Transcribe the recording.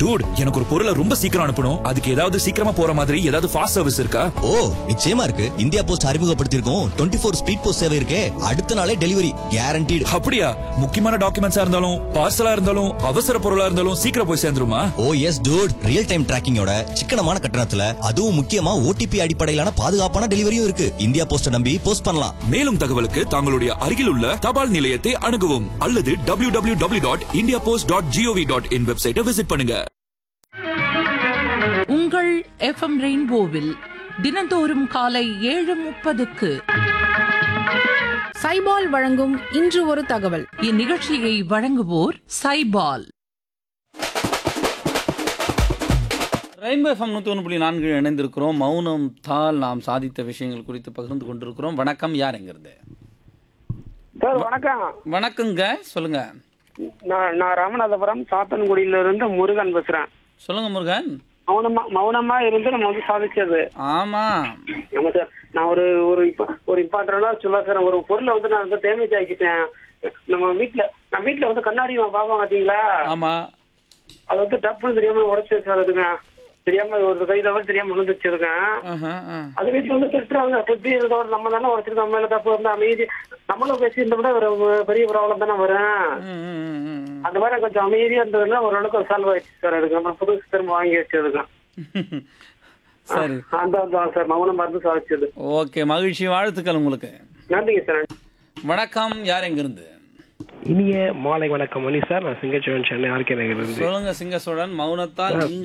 Dude எனக்கு ஒரு பொருளை ரொம்ப சீக்கிரம் அனுப்பணும் அதுக்கு ஏதாவது சீக்கிரமா போற மாதிரி ஏதாவது ஃபாஸ்ட் சர்வீஸ் இருக்கா ஓ நிச்சயமா இருக்கு இந்தியா போஸ்ட் அறிமுகப்படுத்தியிருக்கோம் டுவெண்ட்டி ஃபோர் ஸ்பீட் போஸ்ட் சேவை இருக்கே அடுத்த நாளே டெலிவரி கேரண்டீடு அப்படியா முக்கியமான டாக்குமெண்ட்ஸா இருந்தாலும் பார்சலா இருந்தாலும் அவசர பொருளா இருந்தாலும் சீக்கிரம் போய் சேர்ந்துருமா oh yes dude real time டிராக்கிங்கோட சிக்கனமான கட்டணத்துல அதுவும் முக்கியமா ஓடிபி அடிப்படையிலான பாதுகாப்பான டெலிவரியும் இருக்கு இந்தியா போஸ்ட நம்பி போஸ்ட் பண்ணலாம் மேலும் தகவலுக்கு தங்களுடைய அருகில் உள்ள தபால் நிலையத்தை அணுகவும் அல்லது W W W dot India Post dot GOV dot in வெப்சைட்டை விசிட் பண்ணுங்க உங்கள் எஃப்எம் ரெயின்போவில் தினந்தோறும் காலை ஏழு முப்பதுக்கு சைபால் வழங்கும் இன்று ஒரு தகவல் இந்நிகழ்ச்சியை வழங்குவோர் சைபால் ரெயின்போ எஃப்எம் நூற்றி ஒன்று புள்ளி நான்கு இணைந்திருக்கிறோம் மௌனம் தால் நாம் சாதித்த விஷயங்கள் குறித்து பகிர்ந்து கொண்டிருக்கிறோம் வணக்கம் யார் எங்கிறது சார் வணக்கம் வணக்கங்க சொல்லுங்க நான் நான் ராமநாதபுரம் சாத்தன்குடியில இருந்து முருகன் பேசுறேன் சொல்லுங்க முருகன் மௌனமா மௌனமா இருந்து நம்ம வந்து சாதிச்சது ஆமா ஆமா சார் நான் ஒரு ஒரு இப்ப ஒரு இம்பார்ட்டண்டா சொல்ல சார் ஒரு பொருளை வந்து நான் வந்து டேமேஜ் ஆக்கிட்டேன் நம்ம வீட்ல நான் வீட்ல வந்து கண்ணாடி பாப்போம் பாத்தீங்களா ஆமா அது வந்து டப்புன்னு தெரியாம உடச்சு சார் அதுங்க தெரியாம ஒரு கை தவிர தெரியாம விழுந்துச்சு இருக்கேன் ஆஹா, ஆ. அது வீட்டுல வந்து திட்டுறாங்க திட்டி இதோட நம்ம தானே உடச்சிருக்கோம் நம்ம மேல தப்பு வந்து அமைதி நம்மளும் பேசி இந்த விட ஒரு பெரிய ப்ராப்ளம் தானே வரும் ம், ம், ம், ம். அந்த மாதிரி கொஞ்சம் அமைதியா இருந்ததுன்னா ஓரளவுக்கு சால்வ் ஆயிடுச்சு சார் அதுக்கு நம்ம புதுசு திரும்ப வாங்கி வச்சதுக்கு சரி அந்த தான் சார் மௌனம் மருந்து சாதிச்சது ஓகே மகிழ்ச்சி வாழ்த்துக்கள் உங்களுக்கு நன்றிங்க சார் வணக்கம் யார் எங்கிருந்து இனிய மாலை வணக்கம் மணி சார் நான் சிங்கச்சோழன் சென்னை ஆர்கே நகர் இருந்து சொல்லுங்க சிங்க சோழன் மௌனத்தால்